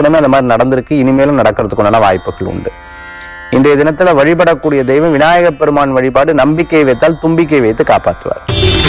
ஏற்கனவே அந்த மாதிரி நடந்திருக்கு இனிமேலும் நடக்கிறதுக்குண்டான வாய்ப்புகள் உண்டு இன்றைய தினத்துல வழிபடக்கூடிய தெய்வம் விநாயகப் பெருமான் வழிபாடு நம்பிக்கை வைத்தால் தும்பிக்கை வைத்து காப்பாற்றுவார்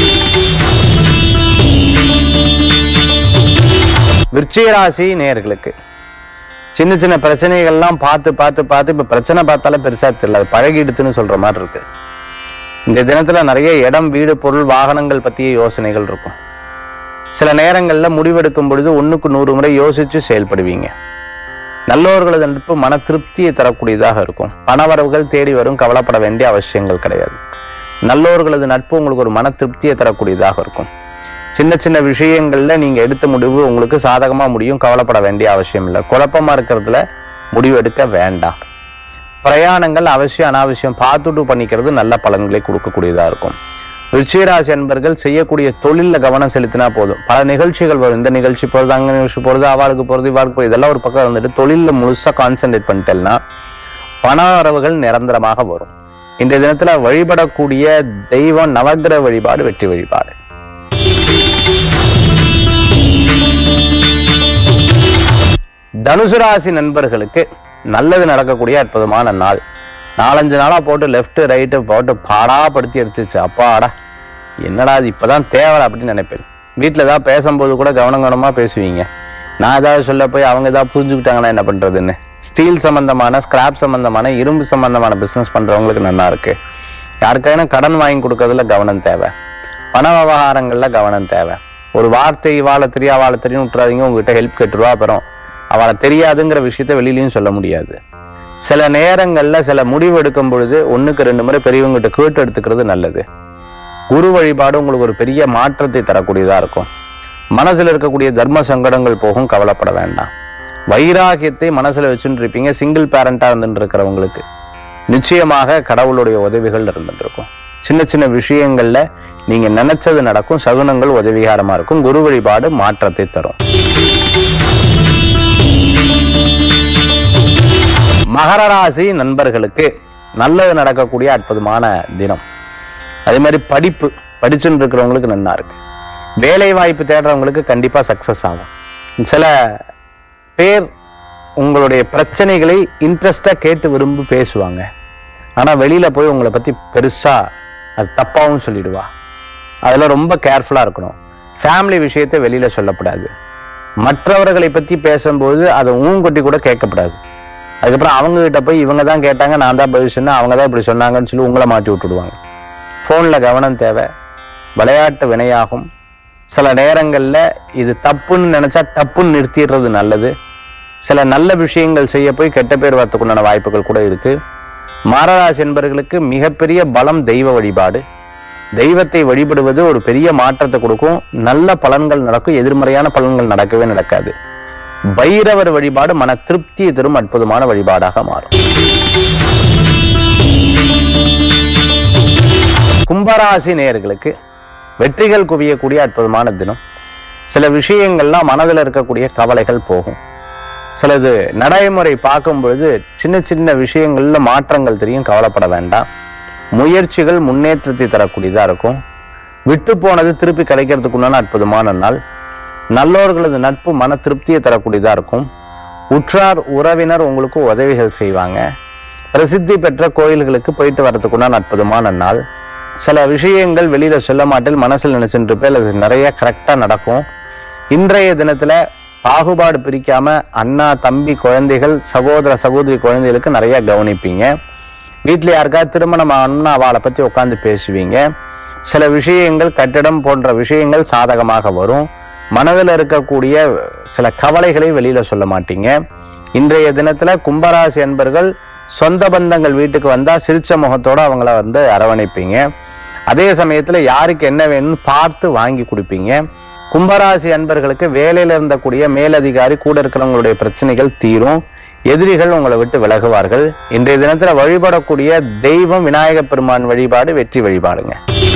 விருச்சிக ராசி நேயர்களுக்கு சின்ன சின்ன பிரச்சனைகள்லாம் பார்த்து பார்த்து பார்த்து இப்ப பிரச்சனை பார்த்தாலே பெருசா தெரியல அது பழகிடுத்துன்னு சொல்ற மாதிரி இருக்கு இந்த தினத்துல நிறைய இடம் வீடு பொருள் வாகனங்கள் பத்திய யோசனைகள் இருக்கும் சில நேரங்கள்ல முடிவெடுக்கும் பொழுது ஒண்ணுக்கு நூறு முறை யோசிச்சு செயல்படுவீங்க நல்லோர்களது நட்பு மன திருப்தியை தரக்கூடியதாக இருக்கும் பணவரவுகள் தேடி வரும் கவலைப்பட வேண்டிய அவசியங்கள் கிடையாது நல்லோர்களது நட்பு உங்களுக்கு ஒரு மன திருப்தியை தரக்கூடியதாக இருக்கும் சின்ன சின்ன விஷயங்கள்ல நீங்க எடுத்த முடிவு உங்களுக்கு சாதகமா முடியும் கவலைப்பட வேண்டிய அவசியம் இல்லை குழப்பமா இருக்கிறதுல முடிவு எடுக்க வேண்டாம் பிரயாணங்கள் அவசியம் அனாவசியம் பார்த்துட்டு பண்ணிக்கிறது நல்ல பலன்களை கொடுக்கக்கூடியதா இருக்கும் ரிச்சிகராசி அன்பர்கள் செய்யக்கூடிய தொழில்ல கவனம் செலுத்தினா போதும் பல நிகழ்ச்சிகள் வரும் இந்த நிகழ்ச்சி போறது அங்க நிகழ்ச்சி போறது அவளுக்கு போறது இவாளுக்கு போறது இதெல்லாம் ஒரு பக்கம் வந்துட்டு தொழில்ல முழுசா கான்சென்ட்ரேட் பண்ணிட்டேன்னா பண வரவுகள் நிரந்தரமாக வரும் இந்த தினத்துல வழிபடக்கூடிய தெய்வம் நவக்கிரக வழிபாடு வெற்றி வழிபாடு தனுசு ராசி நண்பர்களுக்கு நல்லது நடக்கக்கூடிய அற்புதமான நாள் நாலஞ்சு நாளா போட்டு லெஃப்ட் ரைட்டு போட்டு பாடாப்படுத்தி எடுத்துச்சு அப்பாடா என்னடா இது இப்பதான் தேவை அப்படின்னு நினைப்பேன் வீட்டில் ஏதாவது பேசும்போது கூட கவனம் கவனமா பேசுவீங்க நான் ஏதாவது சொல்ல போய் அவங்க ஏதாவது புரிஞ்சுக்கிட்டாங்கன்னா என்ன பண்றதுன்னு ஸ்டீல் சம்பந்தமான ஸ்கிராப் சம்பந்தமான இரும்பு சம்பந்தமான பிசினஸ் பண்றவங்களுக்கு நல்லா இருக்கு யாருக்காயினா கடன் வாங்கி கொடுக்கறதுல கவனம் தேவை பண விவகாரங்கள்ல கவனம் தேவை ஒரு வார்த்தை வாழ தெரியா வாழ தெரியும் விட்டுறாதீங்க உங்ககிட்ட ஹெல்ப் கேட்டுருவா அப்புறம் அவளை தெரியாதுங்கிற விஷயத்த வெளியிலயும் சொல்ல முடியாது சில நேரங்கள்ல சில முடிவு எடுக்கும் பொழுது ஒண்ணுக்கு ரெண்டு முறை பெரியவங்ககிட்ட கேட்டு எடுத்துக்கிறது நல்லது குரு வழிபாடு உங்களுக்கு ஒரு பெரிய மாற்றத்தை தரக்கூடியதா இருக்கும் மனசுல இருக்கக்கூடிய தர்ம சங்கடங்கள் போகும் கவலைப்பட வேண்டாம் வைராகியத்தை மனசுல வச்சுட்டு இருப்பீங்க சிங்கிள் பேரண்டா இருந்துட்டு இருக்கிறவங்களுக்கு நிச்சயமாக கடவுளுடைய உதவிகள் இருந்துட்டு இருக்கும் சின்ன சின்ன விஷயங்கள்ல நீங்க நினைச்சது நடக்கும் சகுனங்கள் உதவிகரமா இருக்கும் குரு வழிபாடு மாற்றத்தை தரும் மகர ராசி நண்பர்களுக்கு நல்லது நடக்கக்கூடிய அற்புதமான தினம் அதே மாதிரி படிப்பு படிச்சுட்டு இருக்கிறவங்களுக்கு நல்லா இருக்கு வேலை வாய்ப்பு தேடுறவங்களுக்கு கண்டிப்பா சக்சஸ் ஆகும் சில பேர் உங்களுடைய பிரச்சனைகளை இன்ட்ரெஸ்டா கேட்டு விரும்பி பேசுவாங்க ஆனா வெளியில போய் உங்களை பத்தி பெருசா அது தப்பாவும் சொல்லிடுவா அதுல ரொம்ப கேர்ஃபுல்லா இருக்கணும் ஃபேமிலி விஷயத்தை வெளியில சொல்லக்கூடாது மற்றவர்களை பத்தி பேசும்போது அதை ஊங்கொட்டி கூட கேட்கக்கூடாது அதுக்கப்புறம் அவங்க கிட்ட போய் இவங்க தான் கேட்டாங்க நான் தான் பதில் சொன்னேன் அவங்க தான் இப்படி சொன்னாங்கன்னு சொல்லி உங்களை மாட்டி விட்டுடுவாங்க ஃபோனில் கவனம் தேவை விளையாட்டு வினையாகும் சில நேரங்களில் இது தப்புன்னு நினைச்சா தப்புன்னு நிறுத்திடுறது நல்லது சில நல்ல விஷயங்கள் செய்ய போய் கெட்ட பேர் வரத்துக்குண்டான வாய்ப்புகள் கூட இருக்கு மாரராசி என்பவர்களுக்கு மிகப்பெரிய பலம் தெய்வ வழிபாடு தெய்வத்தை வழிபடுவது ஒரு பெரிய மாற்றத்தை கொடுக்கும் நல்ல பலன்கள் நடக்கும் எதிர்மறையான பலன்கள் நடக்கவே நடக்காது பைரவர் வழிபாடு மன திருப்தியை தரும் அற்புதமான வழிபாடாக மாறும் கும்பராசி நேயர்களுக்கு வெற்றிகள் குவியக்கூடிய அற்புதமான தினம் சில விஷயங்கள்லாம் மனதில் இருக்கக்கூடிய கவலைகள் போகும் சிலது நடைமுறை பார்க்கும் பொழுது சின்ன சின்ன விஷயங்கள்ல மாற்றங்கள் தெரியும் கவலைப்பட வேண்டாம் முயற்சிகள் முன்னேற்றத்தை தரக்கூடியதா இருக்கும் விட்டு போனது திருப்பி கிடைக்கிறதுக்குண்டான அற்புதமான நாள் நல்லோர்களது நட்பு மன திருப்தியை தரக்கூடியதா இருக்கும் உற்றார் உறவினர் உங்களுக்கு உதவிகள் செய்வாங்க பிரசித்தி பெற்ற கோயில்களுக்கு போயிட்டு வர்றதுக்குண்டான அற்புதமான நாள் சில விஷயங்கள் வெளியில சொல்ல மாட்டேன் மனசில் நினைச்சுட்டு இருப்பேன் அது நிறைய கரெக்டா நடக்கும் இன்றைய தினத்துல பாகுபாடு பிரிக்காம அண்ணா தம்பி குழந்தைகள் சகோதர சகோதரி குழந்தைகளுக்கு நிறைய கவனிப்பீங்க வீட்டில் யாருக்காவது திருமணம் ஆகணும்னா அவளை பத்தி உட்காந்து பேசுவீங்க சில விஷயங்கள் கட்டிடம் போன்ற விஷயங்கள் சாதகமாக வரும் மனதில் இருக்கக்கூடிய சில கவலைகளை வெளியில சொல்ல மாட்டீங்க இன்றைய தினத்துல கும்பராசி அன்பர்கள் சொந்த பந்தங்கள் வீட்டுக்கு வந்தா சிரிச்ச முகத்தோட அவங்கள வந்து அரவணைப்பீங்க அதே சமயத்துல யாருக்கு என்ன வேணும்னு பார்த்து வாங்கி கொடுப்பீங்க கும்பராசி அன்பர்களுக்கு வேலையில இருந்தக்கூடிய மேலதிகாரி கூட இருக்கிறவங்களுடைய பிரச்சனைகள் தீரும் எதிரிகள் உங்களை விட்டு விலகுவார்கள் இன்றைய தினத்துல வழிபடக்கூடிய தெய்வம் விநாயக பெருமான் வழிபாடு வெற்றி வழிபாடுங்க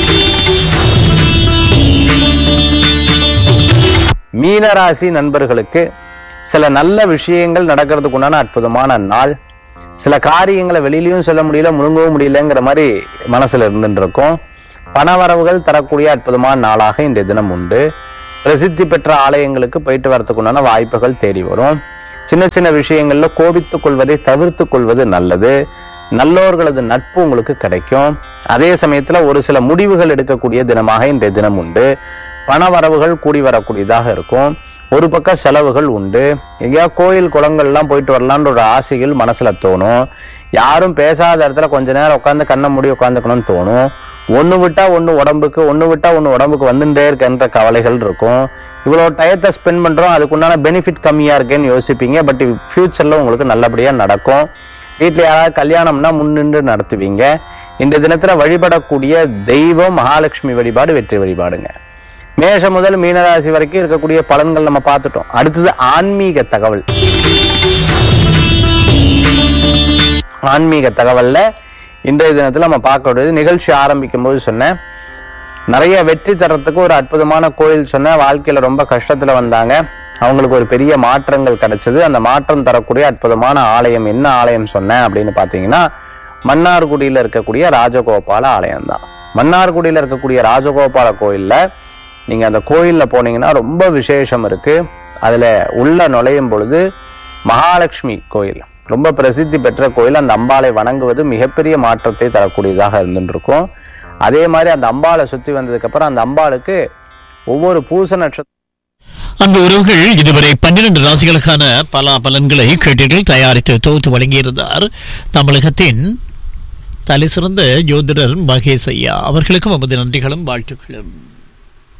மீனராசி நண்பர்களுக்கு சில நல்ல விஷயங்கள் நடக்கிறதுக்கு உண்டான அற்புதமான நாள் சில காரியங்களை வெளியிலயும் சொல்ல முடியல முழுங்கவும் முடியலங்கிற மாதிரி மனசுல இருந்துட்டு இருக்கும் பணவரவுகள் தரக்கூடிய அற்புதமான நாளாக இன்றைய தினம் உண்டு பிரசித்தி பெற்ற ஆலயங்களுக்கு போயிட்டு வரதுக்கு உண்டான வாய்ப்புகள் தேடி வரும் சின்ன சின்ன விஷயங்கள்ல கோபித்துக் கொள்வதை தவிர்த்து கொள்வது நல்லது நல்லோர்களது நட்பு உங்களுக்கு கிடைக்கும் அதே சமயத்துல ஒரு சில முடிவுகள் எடுக்கக்கூடிய தினமாக இன்றைய தினம் உண்டு பண வரவுகள் கூடி வரக்கூடியதாக இருக்கும் ஒரு பக்கம் செலவுகள் உண்டு எங்கேயா கோயில் குளங்கள்லாம் போயிட்டு வரலான்ற ஒரு ஆசைகள் மனசுல தோணும் யாரும் பேசாத இடத்துல கொஞ்ச நேரம் உட்காந்து கண்ணை மூடி உட்காந்துக்கணும்னு தோணும் ஒண்ணு விட்டா ஒண்ணு உடம்புக்கு ஒண்ணு விட்டா ஒண்ணு உடம்புக்கு வந்துட்டே இருக்கின்ற கவலைகள் இருக்கும் இவ்வளவு டயத்தை ஸ்பெண்ட் பண்றோம் அதுக்குண்டான பெனிஃபிட் கம்மியா இருக்கேன்னு யோசிப்பீங்க பட் ஃபியூச்சர்ல உங்களுக்கு நல்லபடியா நடக்கும் வீட்டில் யாராவது கல்யாணம்னா முன்னின்று நடத்துவீங்க இந்த தினத்துல வழிபடக்கூடிய தெய்வம் மகாலட்சுமி வழிபாடு வெற்றி வழிபாடுங்க மேஷம் முதல் மீனராசி வரைக்கும் இருக்கக்கூடிய பலன்கள் நம்ம பார்த்துட்டோம் அடுத்தது ஆன்மீக தகவல் ஆன்மீக தகவல்ல இன்றைய தினத்துல நம்ம பார்க்கக்கூடியது நிகழ்ச்சி ஆரம்பிக்கும் போது சொன்னேன் நிறைய வெற்றி தரத்துக்கு ஒரு அற்புதமான கோயில் சொன்ன வாழ்க்கையில ரொம்ப கஷ்டத்துல வந்தாங்க அவங்களுக்கு ஒரு பெரிய மாற்றங்கள் கிடைச்சது அந்த மாற்றம் தரக்கூடிய அற்புதமான ஆலயம் என்ன ஆலயம் சொன்னேன் அப்படின்னு பார்த்தீங்கன்னா மன்னார்குடியில இருக்கக்கூடிய ராஜகோபால ஆலயம் தான் மன்னார்குடியில இருக்கக்கூடிய ராஜகோபால கோயில்ல நீங்க அந்த கோயில்ல போனீங்கன்னா ரொம்ப விசேஷம் இருக்கு அதுல உள்ள நுழையும் பொழுது மகாலட்சுமி கோயில் ரொம்ப பிரசித்தி பெற்ற கோயில் அந்த அம்பாளை வணங்குவது மிகப்பெரிய மாற்றத்தை தரக்கூடியதாக இருந்துட்டு இருக்கும் அதே மாதிரி அந்த அம்பாளை சுத்தி வந்ததுக்கு அப்புறம் அந்த அம்பாளுக்கு ஒவ்வொரு பூச நட்சத்திரம் அன்பு உறவுகள் இதுவரை பன்னிரண்டு ராசிகளுக்கான பல பலன்களை கேட்டீர்கள் தயாரித்து தொகுத்து வழங்கியிருந்தார் தமிழகத்தின் தலை சிறந்த ஜோதிடர் மகேஷ் ஐயா அவர்களுக்கும் நமது நன்றிகளும் வாழ்த்துக்களும்